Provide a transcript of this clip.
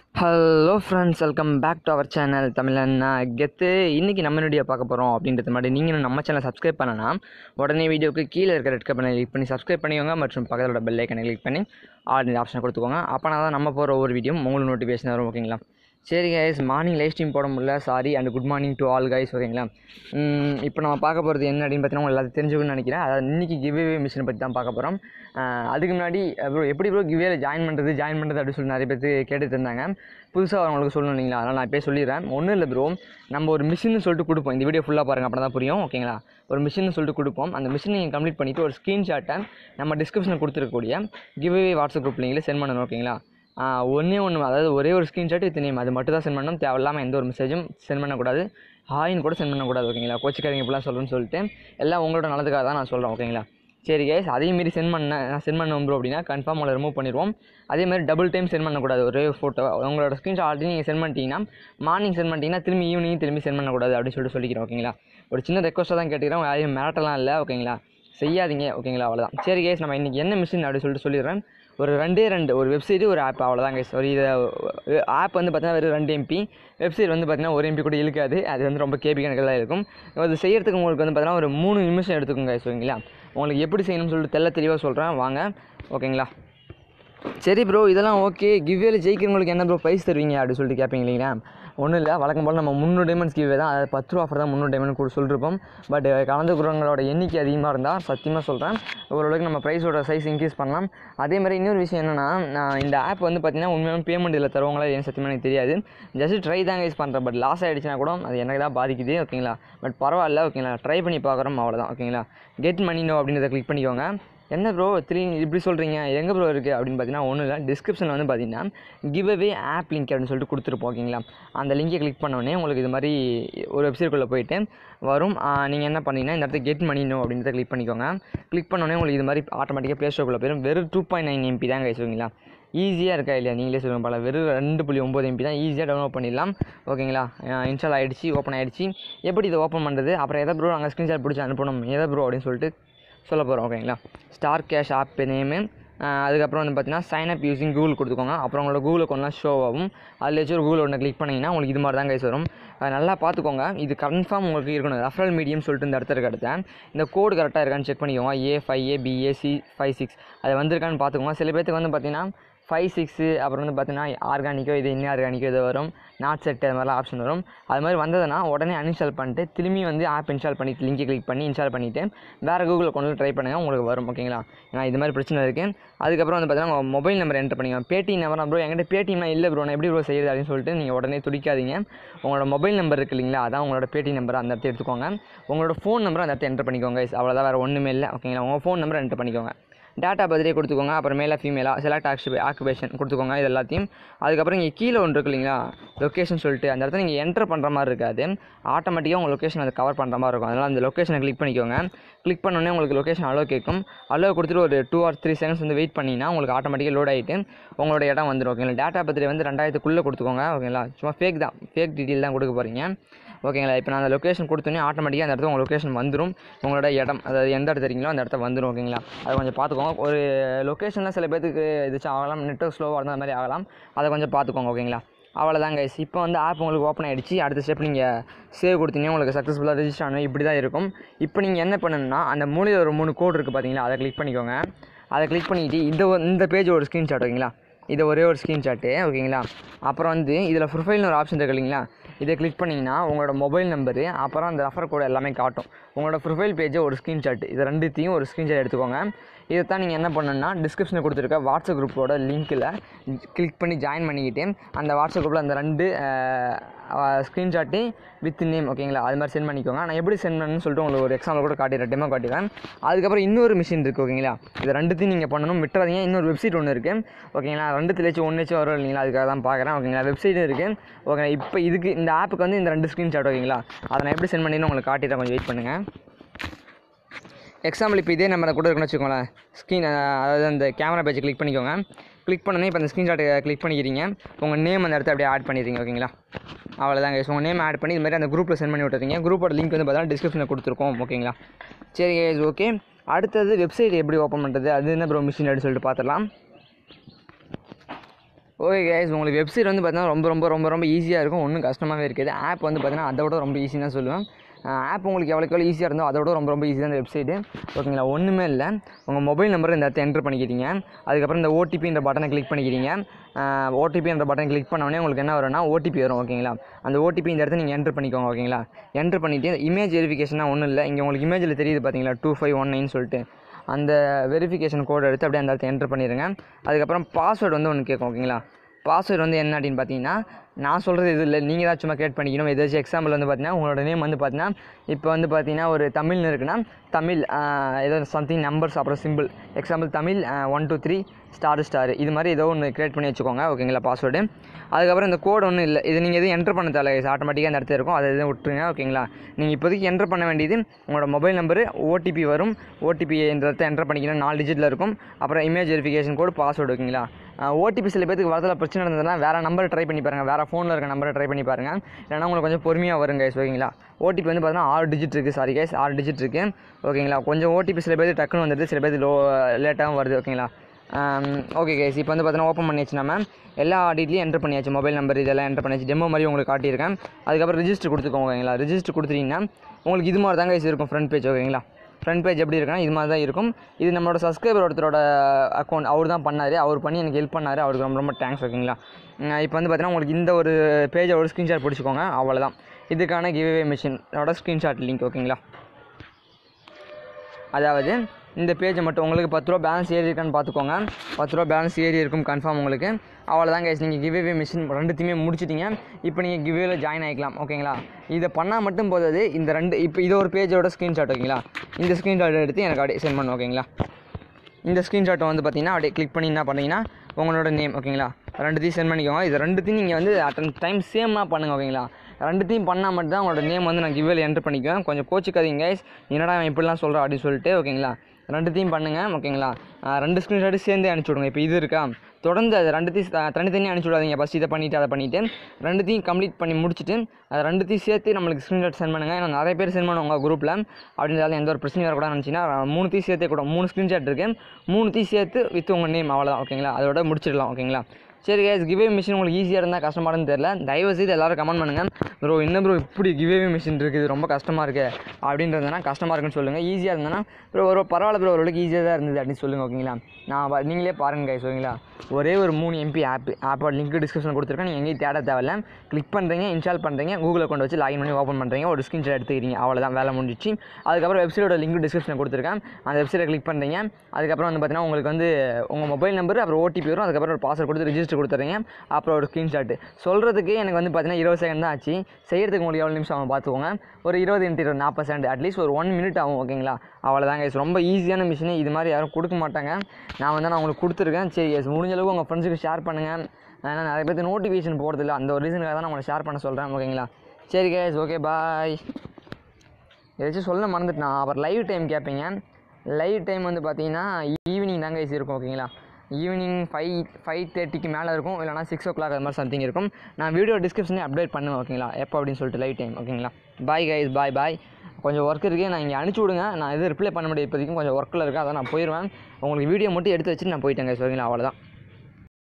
Hello friends welcome back to our channel Tamizhanna கெத்து இன்றைக்கி நம்ம வீடியோ பார்க்க போகிறோம் அப்படின்றது மாதிரி நீங்களும் நம்ம சேனல் சப்ஸ்கிரைப் பண்ணனா உடனே வீடியோக்கு கீழே இருக்கிற ரெட் கப்பனை கிளிக் பண்ணி சப்ஸ்கிரைப் பண்ணிக்கோங்க மற்றும் பக்கத்தோட பெல் ஐக்கனை கிளிக் பண்ணி ஆல் இந்த ஆப்ஷனை கொடுத்துக்கோங்க அப்போனா தான் நம்ம போகிற ஒவ்வொரு வீடியோ உங்களுக்கு நோட்டிஃபிகேஷன் வரும் ஓகேங்களா சரி கைஸ் மார்னிங் லைவ் ஸ்ட்ரீம் போட முடியல sorry and good morning to all guys ஓகேங்களா இப்போ நம்ம பார்க்க போகிறது என்ன அப்படின்னு பார்த்தீங்கன்னா உங்களுக்கு எல்லாத்தையும் தெரிஞ்சுக்கணும்னு நினைக்கிறேன் அதாவது இன்றைக்கி கிவ்வே மிஷினை பற்றி தான் பார்க்க போகிறோம் அதுக்கு முன்னாடி ப்ரோ எப்படி ப்ரோ கிவ்வேல ஜாயின் பண்ணுறது ஜாயின் பண்ணுறது அப்படின்னு சொல்லி நிறைய பேர் கேட்டுட்டு இருந்தாங்க புதுசாக அவங்களுக்கு சொல்லணும் இல்லைங்களா அதனால் நான் இப்போ சொல்லிடுறேன் ஒன்றும் இல்லை ப்ரோ நம்ம ஒரு மிஷின் சொல்லிட்டு கொடுப்போம் இந்த வீடியோ ஃபுல்லாக பாருங்கள் அப்போ தான் புரியும் ஓகேங்களா ஒரு மிஷின் சொல்லிட்டு கொடுப்போம் அந்த மிஷின் நீங்கள் கம்ப்ளீட் பண்ணிவிட்டு ஒரு ஸ்க்ரீன்ஷாட்டை நம்ம டிஸ்கிரிப்ஷனில் கொடுத்துருக்கக்கூடிய கிவ்வே வாட்ஸ்அப் குரூப் லிங்கில் சென்ட் பண்ணணும் ஓகேங்களா ஒன்றே ஒன்று அதாவது ஒரே ஒரு ஸ்க்ரீன்ஷாட் வித் நேம் அது மட்டும் தான் சென்ட் பண்ணணும் தேவையில்லாமல் எந்த ஒரு மெசேஜும் சென்ட் பண்ணக்கூடாது ஹாயின் கூட சென்ட் பண்ணக்கூடாது ஓகேங்களா கோச்சிக்காரங்க இப்படிலாம் சொல்கிறேன்னு சொல்லிட்டு எல்லாம் உங்களோட நல்லதுக்காக தான் நான் சொல்கிறேன் ஓகேங்களா சரி கேஸ் அதே மாரி சென்ட் பண்ண நான் சென்ட் பண்ண ப்ரோ அப்படின்னா கன்ஃபார்ம் உங்களை ரிமூவ் பண்ணிடுவோம் அதே மாதிரி டபுள் டைம் சென்ட் பண்ணக்கூடாது ஒரே ஃபோட்டோ உங்களோட ஸ்க்ரீன்ஷாட் ஆல்ரெடி நீங்கள் சென்ட் பண்ணிட்டீங்கன்னா மார்னிங் சென்ட் பண்ணிட்டீங்கன்னா திரும்பி ஈவினிங் திரும்பி சென்ட் பண்ணக்கூடாது அப்படின்னு சொல்லிட்டு சொல்லிக்கிறேன் ஓகேங்களா ஒரு சின்ன ரெக்வஸ்ட்டாக தான் கேட்டுக்கிறேன் யாரையும் மிரட்டலாம் இல்லை ஓகேங்களா செய்யாதீங்க ஓகேங்களா அவ்வளோதான் சரி கேஸ் நம்ம இன்றைக்கி என்ன மிஷின் அப்படின்னு சொல்லிட்டு சொல்லிடுறேன் ஒரு ரெண்டே ரெண்டு ஒரு வெப்சைட்டு ஒரு ஆப் அவ்வளோதான் கைஸ் ஒரு இதை ஆப் வந்து பார்த்தீங்கன்னா வெறும் ரெண்டு எம்பி வெப்சைட் வந்து பார்த்தீங்கன்னா ஒரு எம்பி கூட இழுக்காது அது வந்து ரொம்ப கேபி கணக்கில் தான் இருக்கும் அது செய்யறதுக்கு உங்களுக்கு வந்து பார்த்தீங்கன்னா ஒரு மூணு நிமிஷம் எடுத்துக்கோங்க கைஸ் ஓகேங்களா உங்களுக்கு எப்படி செய்யணும்னு சொல்லிட்டு தெல்ல தெளிவாக சொல்கிறேன் வாங்க ஓகேங்களா சரி ப்ரோ இதெல்லாம் ஓகே கிவ்வேல ஜெயிக்கிறவங்களுக்கு என்ன ப்ரோ ப்ரைஸ் தருவீங்க அப்படின்னு சொல்லிட்டு கேட்பீங்க இல்லைங்களா ஒன்றும் இல்லை வழக்கம் போல் நம்ம முந்நூறு டைமண்ட்ஸ் கிவ்வே தான் அது பத்து ரூபா ஆஃபர் தான் முந்நூறு டைமண்ட் கூட சொல்லிருப்போம் பட் கலந்துக்கிறவங்களோட எண்ணிக்கை அதிகமாக இருந்தால் சத்தியமாக சொல்கிறேன் ஓரளவுக்கு நம்ம ப்ரைஸோட சைஸ் இன்க்ரீஸ் பண்ணலாம் அதே மாதிரி இன்னொரு விஷயம் என்னென்னா நான் இந்த ஆப் வந்து பார்த்தீங்கன்னா உண்மையான பேமெண்ட் இதில் தருவாங்களா ஏன் சத்தியமாக எனக்கு தெரியாது ஜஸ்ட் ட்ரை தாங்க யூஸ் பண்ணுறேன் பட் லாஸ் ஆகிடுச்சுனா கூட அது எனக்கு தான் பாதிக்குது ஓகேங்களா பட் பரவாயில்ல ஓகேங்களா ட்ரை பண்ணி பார்க்குறோம் அவ்வளோதான் ஓகேங்களா கெட் மணி நோ அப்படின்றத கிளிக் பண்ணிக்கோங்க என்ன ப்ரோ த்ரீ இப்படி சொல்கிறீங்க எங்கே ப்ரோ இருக்குது அப்படின்னு பார்த்தீங்கன்னா ஒன்றும் இல்லை டிஸ்கிரிப்ஷனில் வந்து பார்த்தீங்கன்னா கிவ் அவே ஆப் லிங்க் அப்படின்னு சொல்லிட்டு கொடுத்துருப்போம் ஓகேங்களா அந்த லிங்கை கிளிக் பண்ணோடனே உங்களுக்கு இது மாதிரி ஒரு வெப்சைட்குள்ளே போயிட்டு வரும் நீங்கள் என்ன பண்ணீங்கன்னா இந்த இடத்துல கெட் மணி நோ அப்படின்றத கிளிக் பண்ணிக்கோங்க கிளிக் பண்ணோடனே உங்களுக்கு இது மாதிரி ஆட்டோமேட்டிக்காக ப்ளே ஸ்டோருக்குள்ளே போயிடும் வெறும் டூ பாயிண்ட் நைன் எம்பி தான் கைசுவீங்களா ஈஸியாக இருக்கா இல்லையா நீங்களே சொல்லுங்க பல வெறும் ரெண்டு புள்ளி ஒம்பது எம்பி தான் ஈஸியாக டவுன்லோட் பண்ணிடலாம் ஓகேங்களா இன்ஸ்டால் ஆகிடுச்சு ஓப்பன் ஆகிடுச்சு எப்படி இதை ஓப்பன் பண்ணுறது அப்புறம் எதை ப்ரோ நாங்கள் ஸ்க்ரீன்ஷாட் பிடிச்சி அனுப்பணும் எதை ப்ரோ அப்படின்னு சொல்லிட்டு சொல்ல போகிறோம் ஓகேங்களா ஸ்டார் கேஷ் ஆப் நேமு அதுக்கப்புறம் வந்து பார்த்தீங்கன்னா சைன் அப் யூஸிங் கூகுள் கொடுத்துக்கோங்க அப்புறம் உங்களோட கூகுள் அக்கௌண்ட்லாம் ஷோ ஆகும் அதில் வச்சு ஒரு கூகுள் ஒன்று கிளிக் பண்ணிங்கன்னா உங்களுக்கு இது மாதிரி தான் கைஸ் வரும் நல்லா பார்த்துக்கோங்க இது கன்ஃபார்ம் உங்களுக்கு இருக்கணும் ரெஃபரல் மீடியம் சொல்லிட்டு இந்த இடத்துல இருக்க இந்த கோடு கரெக்டாக இருக்கான்னு செக் பண்ணிக்கோங்க A five A BA C five six அது வந்திருக்கான்னு பார்த்துக்கோங்க சில பேர்த்துக்கு வந்து பார்த்தீங்கன்னா ஃபைவ் சிக்ஸு அப்புறம் வந்து பார்த்தீங்கன்னா ஆர்கானிக்கோ இது இன்னும் ஆர்கானிக்கோ இது வரும் நாட் செட் அது மாதிரிலாம் ஆப்ஷன் வரும் அது மாதிரி வந்ததுன்னா உடனே அன்இன்ஸ்டால் பண்ணிட்டு திரும்பி வந்து ஆப் இன்ஸ்டால் பண்ணிட்டு லிங்கை கிளிக் பண்ணி இன்ஸ்டால் பண்ணிவிட்டு வேறு கூகுள் அக்கௌண்ட்டில் ட்ரை பண்ணுங்கள் உங்களுக்கு வரும் ஓகேங்களா ஏன்னா இது மாதிரி பிரச்சனை இருக்குது அதுக்கப்புறம் வந்து பார்த்தீங்கன்னா உங்கள் மொபைல் நம்பர் என்டர் பண்ணிக்கோங்க பேடிஎம் நம்பர் ப்ரோ என்கிட்ட பேடிஎம்லாம் இல்லை ப்ரோ நான் எப்படி ப்ரோ செய்யுது அப்படின்னு சொல்லிட்டு நீங்கள் உடனே துடிக்காதீங்க உங்களோட மொபைல் நம்பர் இருக்குது இல்லைங்களா அதான் உங்களோட பேடிஎம் நம்பர் அந்த இடத்த எடுத்துக்கோங்க உங்களோட ஃபோன் நம்பர் அந்த இடத்த என்டர் பண்ணிக்கோங்க அவ்வளோதான் வேறு ஒன்றுமே இல்லை ஓகேங்களா உங்கள் ஃபோன் நம்பர் என்டர் பண்ணிக்கோங்க டேட்டா பர்த்டே கொடுத்துக்கோங்க அப்புறம் மேலே ஃபீமேலாக செலக்ட் ஆக்ஷி ஆக்குபேஷன் கொடுத்துக்கோங்க இது எல்லாத்தையும் அதுக்கப்புறம் இங்கே கீழே ஒன்று இருக்கு இல்லைங்களா லொக்கேஷன் சொல்லிட்டு அந்த இடத்துல நீங்கள் என்டர் பண்ணுற மாதிரி இருக்காது ஆட்டோமேட்டிக்காக உங்கள் லொக்கேஷன் அதை கவர் பண்ணுற மாதிரி இருக்கும் அதனால் அந்த லொக்கேஷனை கிளிக் பண்ணிக்கோங்க கிளிக் பண்ணோடனே உங்களுக்கு லொக்கேஷன் அலோ கேட்கும் அலோ கொடுத்துட்டு ஒரு டூ ஆர் த்ரீ செகண்ட்ஸ் வந்து வெயிட் பண்ணிங்கன்னா உங்களுக்கு ஆட்டோமேட்டிக்காக லோட் ஆகிட்டு உங்களோட இடம் வந்துடும் ஓகேங்களா டேட்டா பர்த்டே வந்து ரெண்டாயிரத்துக்குள்ளே கொடுத்துக்கோங்க ஓகேங்களா சும்மா ஃபேக் தான் ஃபேக் டீட்டெயில் தான் கொடுக்க போகிறீங்க ஓகேங்களா இப்போ நான் அந்த லொக்கேஷன் கொடுத்தோன்னே ஆட்டோமேட்டிக்காக அந்த இடத்துல உங்கள் லொக்கேஷன் வந்துடும் உங்களோட இடம் அதாவது எந்த இடத்துல இருக்கீங்களோ அந்த இடத்த வந்துடும் ஓகேங்களா அதை கொஞ்சம் பார்த்துக்கோங்க ஒரு லொக்கேஷனில் சில பேருக்கு இதுச்சு ஆகலாம் நெட்ஒர்க் ஸ்லோவாக இருந்தால் அந்த மாதிரி ஆகலாம் அதை கொஞ்சம் பார்த்துக்கோங்க ஓகேங்களா அவ்வளோதான் கைஸ் இப்போ வந்து ஆப் உங்களுக்கு ஓப்பன் ஆகிடுச்சு அடுத்த ஸ்டெப் நீங்கள் சேவ் கொடுத்தீங்கன்னா உங்களுக்கு சக்ஸஸ்ஃபுல்லாக ரெஜிஸ்டர் ஆகணும் இப்படி தான் இருக்கும் இப்போ நீங்கள் என்ன பண்ணணும்னா அந்த மூலையில் ஒரு மூணு கோடு இருக்குது பார்த்தீங்களா அதை கிளிக் பண்ணிக்கோங்க அதை கிளிக் பண்ணிவிட்டு இந்த இந்த பேஜ் ஒரு ஸ்க்ரீன்ஷாட் ஓகேங்களா இதை ஒரே ஒரு ஸ்க்ரீன்ஷாட்டு ஓகேங்களா அப்புறம் வந்து இதில் ப்ரொஃபைல்னு ஒரு ஆப்ஷன் இருக்கு இல்லைங்களா இதை கிளிக் பண்ணிங்கன்னா உங்களோட மொபைல் நம்பரு அப்புறம் அந்த ரெஃபர் கோடு எல்லாமே காட்டும் உங்களோட ப்ரொஃபைல் பேஜை ஒரு ஸ்க்ரீன்ஷாட் இது ரெண்டுத்தையும் ஒரு ஸ்க்ரீன்ஷாட் எடுத்துக்கோங்க இதை தான் நீங்கள் என்ன பண்ணணும்னா டிஸ்கிரிப்ஷனில் கொடுத்துருக்க வாட்ஸ்அப் குரூப்போட லிங்க்கில் கிளிக் பண்ணி ஜாயின் பண்ணிக்கிட்டு அந்த வாட்ஸ்அப் குரூப்பில் அந்த ரெண்டு ஸ்க்ரீன்ஷாட்டு வித் நேம் ஓகேங்களா அது மாதிரி சென்ட் பண்ணிக்கோங்க நான் எப்படி சென்ட் பண்ணணும்னு சொல்லிட்டு உங்களுக்கு ஒரு எக்ஸாம்பிள் கூட காட்டிடுறேன் டெமோ காட்டிடுறேன் அதுக்கப்புறம் இன்னொரு மிஷின் இருக்குது ஓகேங்களா இது ரெண்டுத்தையும் நீங்கள் பண்ணணும் விட்டுறாதீங்க இன்னொரு வெப்சைட் ஒன்று இருக்குது ஓகேங்களா ரெண்டுத்துலேச்சும் ஒன்றுச்சும் வரும் இல்லைங்களா அதுக்காக தான் பார்க்குறேன் ஓகேங்களா வெப்சைட்டும் இருக்குது ஓகே இப்போ இதுக்கு இந்த ஆப்புக்கு வந்து இந்த ரெண்டு ஸ்க்ரீன்ஷாட் ஓகேங்களா அதை நான் எப்படி சென்ட் பண்ணின்னு உங்களுக்கு காட்டிடுறேன் கொஞ்சம் வெயிட் பண்ணுங்கள் எக்ஸாம்பிள் இப்போ இதே நம்பரை கூட இருக்குன்னு வச்சுக்கோங்களேன் ஸ்க்ரீன் அதாவது அந்த கேமரா பேஜை கிளிக் பண்ணிக்கோங்க கிளிக் பண்ணோன்னே இப்போ அந்த ஸ்க்ரீன்ஷாட்டை கிளிக் பண்ணிக்கிறீங்க உங்கள் நேம் அந்த இடத்த அப்படியே ஆட் பண்ணிடுறீங்க ஓகேங்களா அவ்வளோதாங்க உங்கள் நேம் ஆட் பண்ணி இது மாதிரி அந்த குரூப்பில் சென்ட் பண்ணி விட்டுறீங்க குரூப்போட லிங்க் வந்து பார்த்தீங்கன்னா டிஸ்கிரிப்ஷனில் கொடுத்துருக்கோம் ஓகேங்களா சரி ஓகே அடுத்தது வெப்சைட் எப்படி ஓப்பன் பண்ணுறது அது என்ன ப்ரோ மிஷின் அப்படின்னு சொல்லிட்டு பார்த்துடலாம் ஓகே கைஸ் உங்களுக்கு வெப்சைட் வந்து பார்த்தீங்கன்னா ரொம்ப ரொம்ப ரொம்ப ரொம்ப ஈஸியாக இருக்கும் ஒன்றும் கஷ்டமாகவே இருக்காது ஆப் வந்து பார்த்தீங்கன்னா அதை விட ரொம்ப ஈஸின்னு தான் சொல்லுவேன் ஆப் உங்களுக்கு எவ்வளோக்கு எவ்வளோ ஈஸியாக இருந்தோ அதை விட ரொம்ப ரொம்ப ஈஸி தான் இந்த வெப்சைட்டு ஓகேங்களா ஒன்றுமே இல்லை உங்கள் மொபைல் நம்பர் இந்த இடத்த என்ட்ரு பண்ணிக்கிறீங்க அதுக்கப்புறம் இந்த ஓடிபின்ற பட்டனை கிளிக் பண்ணிக்கிறீங்க ஓடிபின்ற பட்டன் கிளிக் பண்ணோடனே உங்களுக்கு என்ன வரும்னா ஓடிபி வரும் ஓகேங்களா அந்த ஓடிபி இந்த இடத்த நீங்கள் என்ட்ரு பண்ணிக்கோங்க ஓகேங்களா என்ட்ரு பண்ணிவிட்டு இமேஜ் வெரிஃபிகேஷனாக ஒன்றும் இல்லை இங்கே உங்களுக்கு இமேஜில் தெரியுது பார்த்தீங்களா டூ ஃபைவ் ஒன் நைன் சொல்லிட்டு அந்த வெரிஃபிகேஷன் கோட் எடுத்து அப்படியே அந்த இடத்த என்ட்ரு பண்ணிடுங்க அதுக்கப்புறம் பாஸ்வேர்டு வந்து ஒன்று கேட்கும் ஓகேங்களா பாஸ்வேர்டு வந்து என்ன அப்படின்னு பார்த்தீங்கன்னா நான் சொல்கிறது இது இல்லை நீங்கள் தான் சும்மா கிரியேட் பண்ணிக்கணும் ஏதாச்சும் எக்ஸாம்பிள் வந்து பார்த்தீங்கன்னா உங்களோட நேம் வந்து பார்த்தீங்கன்னா இப்போ வந்து பார்த்தீங்கன்னா ஒரு தமிழ்னு இருக்குன்னா தமிழ் ஆஹ், ஏதோ சம்திங் நம்பர்ஸ் அப்புறம் simple example Tamil one two three star star இது மாதிரி ஏதோ ஒன்று கிரியேட் பண்ணி வச்சுக்கோங்க ஓகேங்களா பாஸ்வேர்டு அதுக்கப்புறம் இந்த கோட் ஒன்றும் இல்லை இது நீங்கள் எதுவும் என்ட்ரு பண்ண தேவை ஆட்டோமேட்டிக்காக அந்த இடத்துல இருக்கும் அதை எதுவும் விட்டுருங்க ஓகேங்களா நீங்கள் இப்போதைக்கு என்ட்ரு பண்ண வேண்டியது உங்களோட மொபைல் நம்பரு ஓடிபி வரும் ஓடிபி இந்த இடத்த என்ட்ரு பண்ணிக்கணும் நாலு டிஜிட்டில் இருக்கும் அப்புறம் இமேஜ் வெரிஃபிகேஷன் கோடு பாஸ்வேர்டு ஓகேங்களா ஓடிபி சில பேருக்கு வரதுல பிரச்சனை இருந்ததுன்னா வேறு நம்பர் ட்ரை பண்ணி பாருங்கள் வேறு ஃபோனில் இருக்க நம்பரை ட்ரை பண்ணி பாருங்கள் இல்லைனா உங்களுக்கு கொஞ்சம் பொறுமையாக வரும் கைஸ் ஓகேங்களா ஓடிபி வந்து பார்த்தீங்கன்னா ஆறு டிஜிட் இருக்குது சாரி கைஸ் ஆறு டிஜிட் இருக்குது ஓகேங்களா கொஞ்சம் ஓடிபி சில பேர் டக்குன்னு வந்துடுது சில பேர் லோ லேட்டாகவும் வருது ஓகேங்களா ஓகே கைஸ் இப்போ வந்து பார்த்தீங்கன்னா ஓப்பன் பண்ணியாச்சு நம்ம எல்லா டீட்லையும் என்ட்ரு பண்ணியாச்சு மொபைல் நம்பர் இதெல்லாம் என்ட்ரு பண்ணியாச்சு டெமோ மாதிரி உங்களுக்கு காட்டியிருக்கேன் அதுக்கப்புறம் ரிஜிஸ்டர் கொடுத்துக்கோங்க ஓகேங்களா ரிஜிஸ்டர் கொடுத்துட்டீங்கன்னா உங்களுக்கு இது மாதிரி தான் கைஸ் இருக்கும் ஃப்ரண்ட் பேஜ் ஓகேங்களா ஃப்ரண்ட் பேஜ் எப்படி இருக்குன்னா இது மாதிரி தான் இருக்கும் இது நம்மளோட சப்ஸ்கிரைபர் ஒருத்தரோட அக்கௌண்ட் அவர் தான் பண்ணார் அவர் பண்ணி எனக்கு ஹெல்ப் பண்ணார் அவருக்கு ரொம்ப ரொம்ப தேங்க்ஸ் ஓகேங்களா இப்போ வந்து பார்த்தீங்கன்னா உங்களுக்கு இந்த ஒரு பேஜை ஒரு ஸ்க்ரீன்ஷாட் பிடிச்சிக்கோங்க அவ்வளோதான் இதுக்கான கிவ்வே மிஷினோட ஸ்க்ரீன்ஷாட் லிங்க் ஓகேங்களா அதாவது இந்த பேஜை மட்டும் உங்களுக்கு பத்து ரூபா பேலன்ஸ் ஏறி இருக்கான்னு பார்த்துக்கோங்க பத்து ரூபா பேலன்ஸ் ஏறி இருக்கும் கன்ஃபார்ம் உங்களுக்கு அவ்வளோதான் கைஸ் நீங்கள் கிவ்வே மிஷின் ரெண்டுத்தையுமே முடிச்சிட்டீங்க இப்போ நீங்கள் கிவ்வேல ஜாயின் ஆகிக்கலாம் ஓகேங்களா இதை பண்ணால் மட்டும் போதாது இந்த ரெண்டு இப்போ இது ஒரு பேஜோட ஸ்க்ரீன்ஷாட் ஓகேங்களா இந்த ஸ்க்ரீன்ஷாட் எடுத்து எனக்கு அப்படியே சென்ட் பண்ணு ஓகேங்களா இந்த ஸ்க்ரீன்ஷாட்டை வந்து பார்த்தீங்கன்னா அப்படியே கிளிக் பண்ணி என்ன பண்ணீங்கன்னா உங்களோட நேம் ஓகேங்களா ரெண்டுத்தையும் சென்ட் பண்ணிக்கோங்க இது ரெண்டுத்தையும் நீங்கள் வந்து அட்டன் டைம் சேமாக பண்ணுங்க ஓகேங்களா ரெண்டுத்தையும் பண்ணால் மட்டும் தான் உங்களோட நேம் வந்து நான் கிவ்வேல என்ட்ரு பண்ணிக்குவேன் கொஞ்சம் கோச்சிக்காதீங்க guys என்னடா அவன் இப்படிலாம் சொல்கிறான் அப்படின்னு சொல்லிட்டு ஓகேங்களா ரெண்டுத்தையும் பண்ணுங்கள் ஓகேங்களா ஆஹ் ரெண்டு ஸ்க்ரீன்ஷாட்டு சேர்ந்தே அனுப்பிச்சி விடுங்க இப்போ இது இருக்கா தொடர்ந்து அது ரெண்டுத்தையும் த- தனித்தனியாக அனுப்பிச்சி விடாதீங்க ஃபஸ்ட் இதை பண்ணிவிட்டு அதை பண்ணிவிட்டு ரெண்டுத்தையும் கம்ப்ளீட் பண்ணி முடிச்சுட்டு அது ரெண்டுத்தையும் சேர்த்து நம்மளுக்கு ஸ்க்ரீன்ஷாட் சென்ட் பண்ணுங்கள் ஏன்னா நிறைய பேர் சென்ட் பண்ணுவாங்க குரூப்பில் அப்படின்றதால எந்த ஒரு பிரச்சனையும் வரக்கூடாது நினச்சிங்கன்னா மூணுத்தையும் சேர்த்தே கூட மூணு ஸ்க்ரீன்ஷாட் இருக்குது மூணுத்தையும் சேர்த்து வித் உங்கள் நேம் அவ்வளோதான் ஓகேங்களா அதோட முடிச்சிடலாம் ஓகேங்களா சரி கேஸ் கிவே மிஷின் உங்களுக்கு ஈஸியாக இருந்தால் கஷ்டமானு தெரியல தயவு செய்து எல்லாரும் கமெண்ட் பண்ணுங்கள் ப்ரோ என்ன ப்ரோ இப்படி கிவே மிஷின் இருக்குது ரொம்ப கஷ்டமாக இருக்கு அப்படின்றதுனா கஷ்டமாக இருக்குன்னு சொல்லுங்கள் ஈஸியாக இருந்ததுன்னா ப்ரோ ஒரு பரவாயில்ல ப்ரோ ஓரளவுக்கு ஈஸியாக தான் இருந்தது அப்படின்னு சொல்லுங்கள் ஓகேங்களா நான் வ- நீங்களே பாருங்கள் கைஸ் ஓகேங்களா ஒரே ஒரு மூணு எம்பி ஆப் ஆப்போட லிங்க் டிஸ்கிரிப்ஷன் கொடுத்துருக்கேன் நீங்கள் எங்கேயும் தேட தேவையில்ல கிளிக் பண்ணுறீங்க இன்ஸ்டால் பண்ணுறீங்க கூகுள் அக்கௌண்ட் வச்சு லாகின் பண்ணி ஓப்பன் பண்ணுறீங்க ஒரு ஸ்க்ரீன்ஷாட் எடுத்துக்கிறீங்க அவ்வளோதான் வேலை முடிஞ்சிச்சு அதுக்கப்புறம் வெப்சைட்டோட லிங்க் டிஸ்கிரிப்ஷன் கொடுத்துருக்கேன் அந்த வெப்சைட்டை கிளிக் பண்ணுறீங்க அதுக்கப்புறம் வந்து பார்த்தீங்கன்னா உங்களுக்கு வந்து உங்கள் மொபைல் நம்பர் அப்புறம் ஓடிபி வரும் அதுக்கப்புறம் ஒரு பாஸ்வேர்ட் கொடுத்து ரிஜிஸ்டர் கொடுத்துறீங்க அப்புறம் ஒரு ஸ்க்ரீன்ஷாட் சொல்கிறதுக்கு எனக்கு வந்து பார்த்தீங்கன்னா இருபது செகண்ட் தான் ஆச்சு செய்கிறதுக்கு உங்களுக்கு எவ்வளோ நிமிஷம் ஆகும் பார்த்துக்கோங்க ஒரு இருபது இன்ட்டு இருபது நாற்பது செகண்ட் அட்லீஸ்ட் ஒரு ஒன் மினிட் ஆகும் ஓகேங்களா அவ்வளோதாங்க guys. ரொம்ப ஈஸியான மிஷின் இது மாதிரி யாரும் கொடுக்க மாட்டாங்க நான் வந்து நான் உங்களுக்கு கொடுத்துருக்கேன் சரி yes, முடிஞ்ச அளவுக்கு உங்கள் ஃப்ரெண்ட்ஸுக்கு ஷேர் பண்ணுங்கள் ஏன்னா நிறைய பேருக்கு நோட்டிஃபிகேஷன் போகிறதில்ல அந்த ஒரு ரீசனுக்காக தான் நான் உங்களை ஷேர் பண்ண சொல்கிறேன் ஓகேங்களா சரி கேஸ் ஓகே பாய் ஏதாச்சும் சொல்ல மறந்துட்டேன் அப்புறம் லைவ் டைம் கேட்பீங்க லைவ் டைம் வந்து பார்த்தீங்கன்னா ஈவினிங் தாங்க guys இருக்கும் ஓகேங்களா ஈவினிங் ஃபைவ் ஃபைவ் தேர்ட்டிக்கு மேலே இருக்கும் இல்லைனா சிக்ஸ் ஓ கிளாக் அது மாதிரி சம்திங் இருக்கும் நான் வீடியோ டிஸ்கிரிப்ஷனே அப்டேட் பண்ணுவேன் ஓகேங்களா எப்போ அப்படின்னு சொல்லிட்டு லைவ் டைம் ஓகேங்களா பாய் கைஸ் பாய் பாய் கொஞ்சம் ஒர்க் இருக்குது நான் இங்கே அனுப்பிச்சி விடுங்க நான் எதுவும் ரிப்ளை பண்ண முடியாது இப்போதைக்கும் கொஞ்சம் ஒர்க்கில் இருக்கேன் அதான் நான் போயிடுவேன் உங்களுக்கு வீடியோ மட்டும் எடுத்து வச்சுட்டு நான் போயிட்டேன் guys ஓகேங்களா அவ்வளோதான்